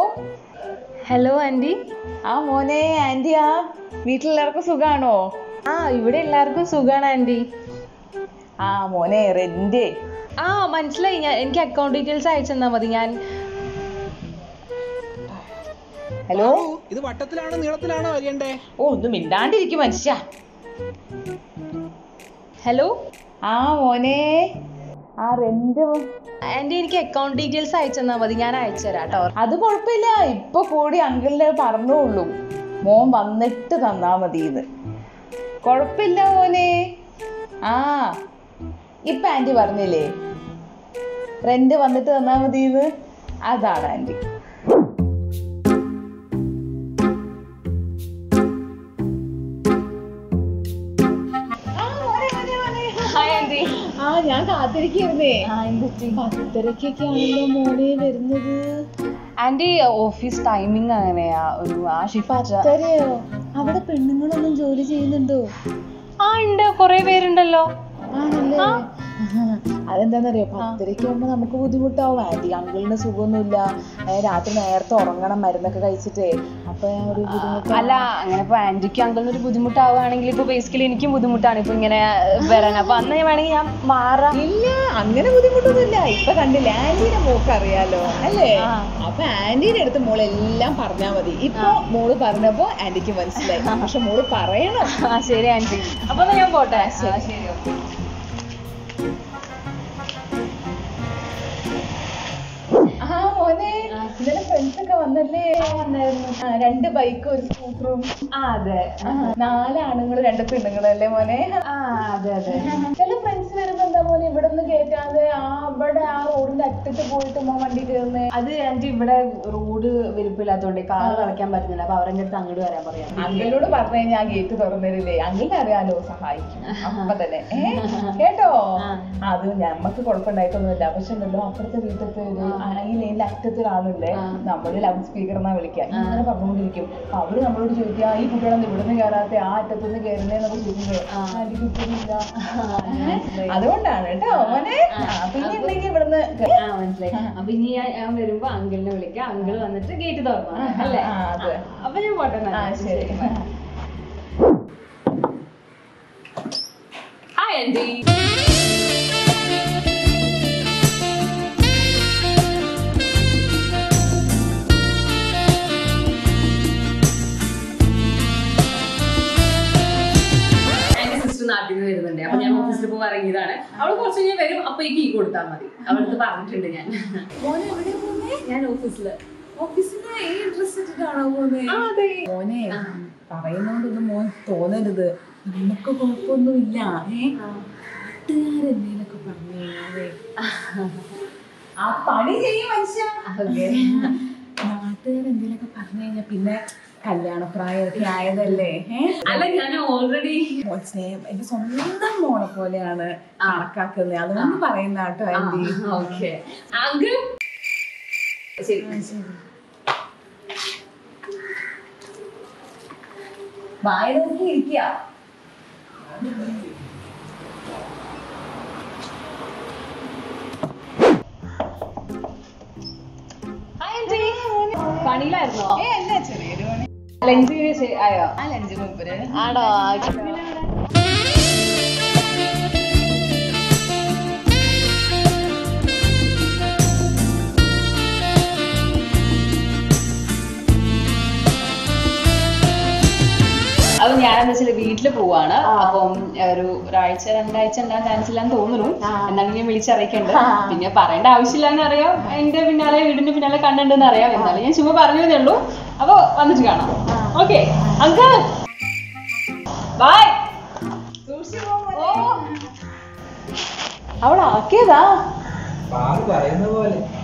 Hello aunty ആ മോനെ ആന്റിയാ വീട്ടിലെല്ലാവർക്കും സുഖാണോ ആ ഇവിടെ എല്ലാവർക്കും സുഖമാണ് ആൻറ്റി ആ മോനെ റെന്റ് ആ മനസ്സിലായി ഞാൻ എനിക്ക് അക്കൗണ്ട് ഡീറ്റെയിൽസ് അയച്ചു തന്നാൽ മതി ഞാൻ ഹലോ ഇത് വട്ടത്തിലാണോ നീളത്തിലാണോ വരണ്ടേ ഓ ഒന്ന് മിണ്ടാണ്ടിരിക്കും മനുഷ്യ ഹലോ ആ മോനെ ആ റെന്റ് ആൻറ്റി എനിക്ക് അക്കൗണ്ട് ഡീറ്റെയിൽസ് അയച്ചു തന്നാൽ മതി ഞാൻ അയച്ചു തരാം കേട്ടോ അത് കുഴപ്പമില്ല ഇപ്പൊ കൂടി അങ്കിളിനെ പറഞ്ഞോളൂ മോൻ വന്നിട്ട് തന്നാ മതിന്ന് കുഴപ്പമില്ല മോനെ ആ ഇപ്പൊ ആന്റി പറഞ്ഞില്ലേ റെന്റ് വന്നിട്ട് തന്നാ മതിന്ന് അതാണ് ആന്റി ഹായ് ആൻറ്റി ആ ഞാൻ കാത്തിരിക്കുന്നേ പത്തരക്കൊക്കെ ആണല്ലോ മോനെ വരുന്നത് ആൻറ്റി ഓഫീസ് ടൈമിംഗ് അങ്ങനെയാ ഒരു ആ ഷിഫ്റ്റ് പത്തരയോ അവിടെ പെണ്ണുങ്ങളൊന്നും ജോലി ചെയ്യുന്നുണ്ടോ ആ ഉണ്ട് കുറേ പേരുണ്ടല്ലോ ആണല്ലേ അതെന്താന്നറിയോ പത്തരയ്ക്ക് ആകുമ്പോ നമുക്ക് ബുദ്ധിമുട്ടാവും ആന്റി അങ്കിളിന് സുഖമൊന്നുമില്ല ഏ, രാത്രി നേരത്തെ ഉറങ്ങണം മരുന്നൊക്കെ കഴിച്ചിട്ടേ അപ്പൊ ഞാൻ ഒരു ബുദ്ധിമുട്ട് അല്ല അങ്ങനെ ഇപ്പൊ ആന്റിക്ക് അങ്കിളിന് ഒരു ബുദ്ധിമുട്ടാവുകയാണെങ്കിൽ ഇപ്പൊ ബേസിക്കലി എനിക്കും ബുദ്ധിമുട്ടാണ് ഇപ്പൊ ഇങ്ങനെ വരാൻ അപ്പൊ അന്ന് വേണമെങ്കിൽ ഞാൻ മാറാം ഇല്ല അങ്ങനെ ബുദ്ധിമുട്ടൊന്നുമില്ല ഇപ്പൊ കണ്ടില്ലേ ആന്റീനെ മോക്ക് അറിയാലോ അല്ലേ ആ. അപ്പൊ ആന്റീനെ അടുത്ത് മോള് എല്ലാം പറഞ്ഞാ മതി ഇപ്പൊ മോള് പറഞ്ഞപ്പോ ആന്റിക്ക് മനസ്സിലായി പക്ഷെ മോള് പറയണം ആ ശരി ആന്റി അപ്പൊ എന്നാ ഞാൻ പോട്ടെ ആ, ശരി ഓക്കെ ആ മോനെ ഇന്നലെ ഫ്രണ്ട്സ് ഒക്കെ വന്നല്ലേ ആ, രണ്ട് ബൈക്കും ഒരു സ്കൂട്ടറും ആ അതെ നാല് ആണുങ്ങൾ രണ്ട് പെണ്ണുങ്ങളല്ലേ മോനെ ആ അതെ അതെ ചില ഫ്രണ്ട്സ് വരുമ്പോ എന്താ മോനെ ഇവിടെ നിന്ന് കേറ്റാതെ ആ അവിടെ ആ റോഡിന്റെ അറ്റത്ത് പോയിട്ട് മോൻ വണ്ടി കയറുന്നേ അത് ആന്റി ഇവിടെ റോഡ് വലിപ്പില്ലാത്തോണ്ട് കാർ കളയ്ക്കാൻ പറ്റുന്നില്ല അപ്പൊ അവരുടെ അടുത്ത് അങ്ങോട്ട് വരാൻ പറയാം അങ്കിളിനോട് പറഞ്ഞു കഴിഞ്ഞാൽ ആ ഗേറ്റ് തുറന്നില്ലേ അങ്കിളിനെ അറിയാലോ സഹായിക്കും അപ്പൊ തന്നെ ഏ കേട്ടോ അത് ഞമ്മക്ക് കുഴപ്പമുണ്ടായിട്ടൊന്നുമില്ല പക്ഷെ ഉണ്ടല്ലോ അപ്പുറത്തെ വീട്ടിലത്തെ ഒരു ആ, ഈ ലൈനിൽ അറ്റത്തെ ഒരാളുണ്ട് നമ്മള് ലൗഡ് സ്പീക്കർ എന്നാ വിളിക്കുക ഇങ്ങനെ പറഞ്ഞുകൊണ്ടിരിക്കും അപ്പൊ അവര് നമ്മളോട് ചോദിക്കുക ഈ കുട്ടികളൊന്നും ഇവിടുന്ന് കയറാത്ത ആ അറ്റത്തുനിന്ന് കയറുന്നേന്നൊക്കെ ചോദിക്കുന്നത് ആന്റിക്ക് ഉത്തരവില്ല ഏ? അതുകൊണ്ടാണ് കേട്ടോ മോനെ ആ, പിന്നെ ഉണ്ടെങ്കിൽ ഇവിടുന്ന് കേ- ആ മനസ്സിലായി അപ്പൊ ഇനി ഞാൻ ഞാൻ വരുമ്പോ അങ്കിളിനെ വിളിക്കാം അങ്കിൾ വന്നിട്ട് ഗേറ്റ് തുറന്നു അല്ലേ ആ, അതെ. അപ്പൊ ഞാൻ പോട്ടെ എന്നാ. ആ ശരി ഹായ് ആന്റി എന്റെ സിസ്റ്റർ നാട്ടിൽ നിന്ന് വരുന്നുണ്ട് അപ്പൊ ഞാൻ ഓഫീസിൽ പോയി ഇറങ്ങിയതാണ് അവള് കുറച്ച് കഴിഞ്ഞാൽ വരും അപ്പൊ ഈ കീ കൊടുത്താൽ മതി അവൾക്ക് പറഞ്ഞിട്ടുണ്ട് ഞാൻ ഞാൻ ഓഫീസില് ഓഫീസിന് ഈ ഡ്രസ് ഇട്ടിട്ടാണോ പോകുന്നത് മോനെ പറയുന്നോണ്ടൊന്നും മോൻ തോന്നരുത് നമുക്ക് കുഴപ്പമൊന്നുമില്ല ഏ നാട്ടുകാരെന്തേലൊക്കെ പറഞ്ഞു കഴിഞ്ഞാലേ ആ പണി ചെയ്യും മനുഷ്യ നാട്ടുകാരെന്തേലൊക്കെ പറഞ്ഞു കഴിഞ്ഞാ പിന്നെ കല്യാണപ്രായമൊക്കെ ആയതല്ലേ ഏ അല്ല ഞാൻ ഓൾറെഡി മോൻ സ്നേഹം എന്റെ സ്വന്തം മോളെ പോലെയാണ് കണക്കാക്കുന്നത് അതുകൊണ്ട് പറയുന്ന കേട്ടോ ആന്റി ഓക്കെ അങ്കിൾ ശരി വായ നോക്കി ഇരിക്കുക ഹായ് ആന്റി പണിയിലായിരുന്നോ ഏ അല്ല ചെറിയൊരു പണി ലഞ്ച് ആയോ ആ ലഞ്ച് മുമ്പര് ആണോ അപ്പൊ ഞാനെന്ന് വെച്ചാൽ വീട്ടിൽ പോവാണ് അപ്പം ഒരു ഒരാഴ്ച രണ്ടാഴ്ച ഉണ്ടാകാൻ ചാൻസ് ഇല്ലാന്ന് തോന്നുന്നു എന്നാലും ഞാൻ വിളിച്ചറിയിക്കണ്ട് പിന്നെ പറയേണ്ട ആവശ്യമില്ലാന്ന് അറിയാം എന്റെ പിന്നാലെ വീടിന്റെ പിന്നാലെ കണ്ടുണ്ടെന്ന് അറിയാം എന്നാലും ഞാൻ ചുമ്മാ പറഞ്ഞതേ ഉള്ളൂ അപ്പൊ വന്നിട്ട് കാണാം ഓക്കെ അങ്കിൾ ബൈ അവിടെ ആക്കിയതാ പറയുന്ന പോലെ